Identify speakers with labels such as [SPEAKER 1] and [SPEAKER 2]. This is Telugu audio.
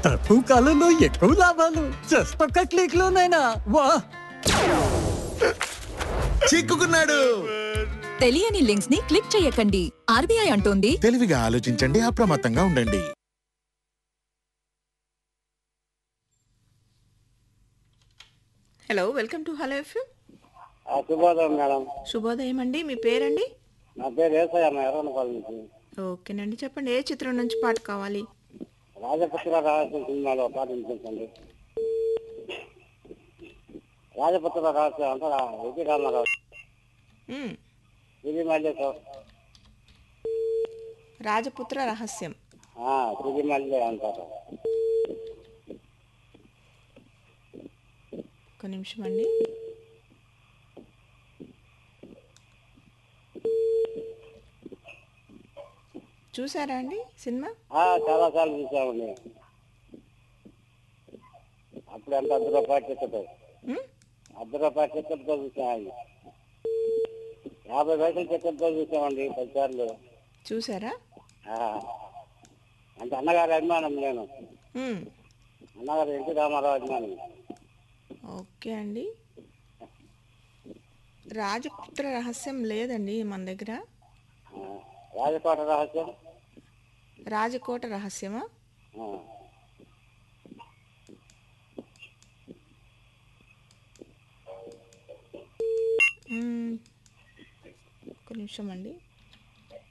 [SPEAKER 1] తక్కువ కాలంలో ఎక్కువ లాభాలు జస్ట్ ఒక్క క్లిక్ లోనైనా వా
[SPEAKER 2] చిక్కుకున్నాడు
[SPEAKER 3] తెలియని లింక్స్ ని క్లిక్ చేయకండి ఆర్బీఐ అంటోంది
[SPEAKER 2] తెలివిగా ఆలోచించండి అప్రమత్తంగా ఉండండి
[SPEAKER 4] hello welcome to hello FM
[SPEAKER 5] ఆ, శుభోదయం మేడం
[SPEAKER 4] శుభోదయం అండి మీ పేరండి
[SPEAKER 5] నా పేరు ఏసయ్య మా ఎర్రనపల్లి నుంచి
[SPEAKER 4] ఓకేనండి చెప్పండి ఏ చిత్రం నుంచి పాట కావాలి
[SPEAKER 5] రాజపుత్ర రహస్యం సినిమాలో పాట వినిపించండి రాజపుత్ర రహస్యం అంటే రా- ఎన్టీ రామారావు
[SPEAKER 4] మ్మ్.
[SPEAKER 5] ఇది మళ్ళీ
[SPEAKER 4] రాజపుత్ర రహస్యం
[SPEAKER 5] ఇది మళ్ళీ అంటారు
[SPEAKER 4] ఒక నిమిషం అండి చూసారా అండి సినిమా
[SPEAKER 5] ఆ, చాలా సార్లు చూసామండి అప్పుడు ఎంత అర్ధ రూపాయలు టికెట్
[SPEAKER 4] మ్మ్?
[SPEAKER 5] అర్ధ రూపాయల టికెట్తో చూసామండి యాభై పైసల టికెట్తో చూసామండి పది సార్లు
[SPEAKER 4] చూసారా
[SPEAKER 5] ఆ, అంటే అన్నగారి అభిమానం నేను
[SPEAKER 4] మ్మ్.
[SPEAKER 5] అన్నగారు ఎన్టీ రామారావు అభిమానం
[SPEAKER 4] ఓకే అండి రాజపుత్ర రహస్యం లేదండి మన దగ్గర
[SPEAKER 5] ఆ, రాజకోట రహస్యం
[SPEAKER 4] రాజకోట రహస్యమా
[SPEAKER 5] ఆ,
[SPEAKER 4] మ్మ్. ఒక నిమిషం అండి